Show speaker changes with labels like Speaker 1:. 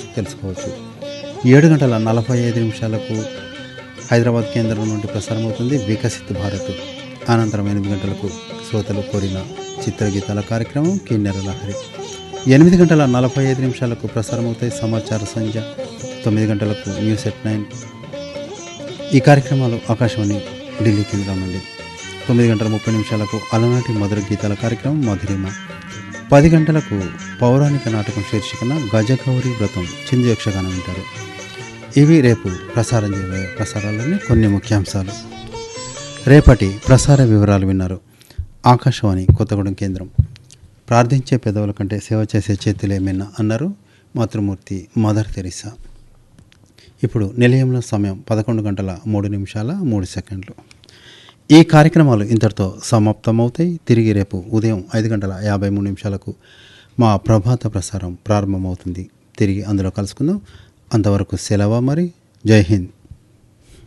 Speaker 1: తెలుసుకోవచ్చు ఏడు గంటల నలభై ఐదు నిమిషాలకు హైదరాబాద్ కేంద్రం నుండి ప్రసారమవుతుంది వికసిత్ భారత్ అనంతరం ఎనిమిది గంటలకు శ్రోతలు కోరిన చిత్రగీతాల కార్యక్రమం కిన్నెర లహరి ఎనిమిది గంటల నలభై ఐదు నిమిషాలకు ప్రసారమవుతాయి సమాచార సంధ్య తొమ్మిది గంటలకు న్యూస్ ఎట్ నైన్ ఈ కార్యక్రమాలు ఆకాశవాణి ఢిల్లీ కేంద్రం నుండి తొమ్మిది గంటల ముప్పై నిమిషాలకు అలనాటి మధుర గీతాల కార్యక్రమం మధురిమ పది గంటలకు పౌరాణిక నాటకం శీర్షికన గజగౌరి వ్రతం చిందు యక్షగానం వింటారు ఇవి రేపు ప్రసారం చేయబోయే ప్రసారాలన్నీ కొన్ని ముఖ్యాంశాలు రేపటి ప్రసార వివరాలు విన్నారు ఆకాశవాణి కొత్తగూడెం కేంద్రం ప్రార్థించే పెదవుల కంటే సేవ చేసే చేతులేమైనా అన్నారు మాతృమూర్తి మదర్ తెరిసా ఇప్పుడు నిలయంలో సమయం పదకొండు గంటల మూడు నిమిషాల మూడు సెకండ్లు ఈ కార్యక్రమాలు ఇంతటితో సమాప్తమవుతాయి తిరిగి రేపు ఉదయం ఐదు గంటల యాభై మూడు నిమిషాలకు మా ప్రభాత ప్రసారం ప్రారంభమవుతుంది తిరిగి అందులో కలుసుకుందాం అంతవరకు సెలవు మరి జై హింద్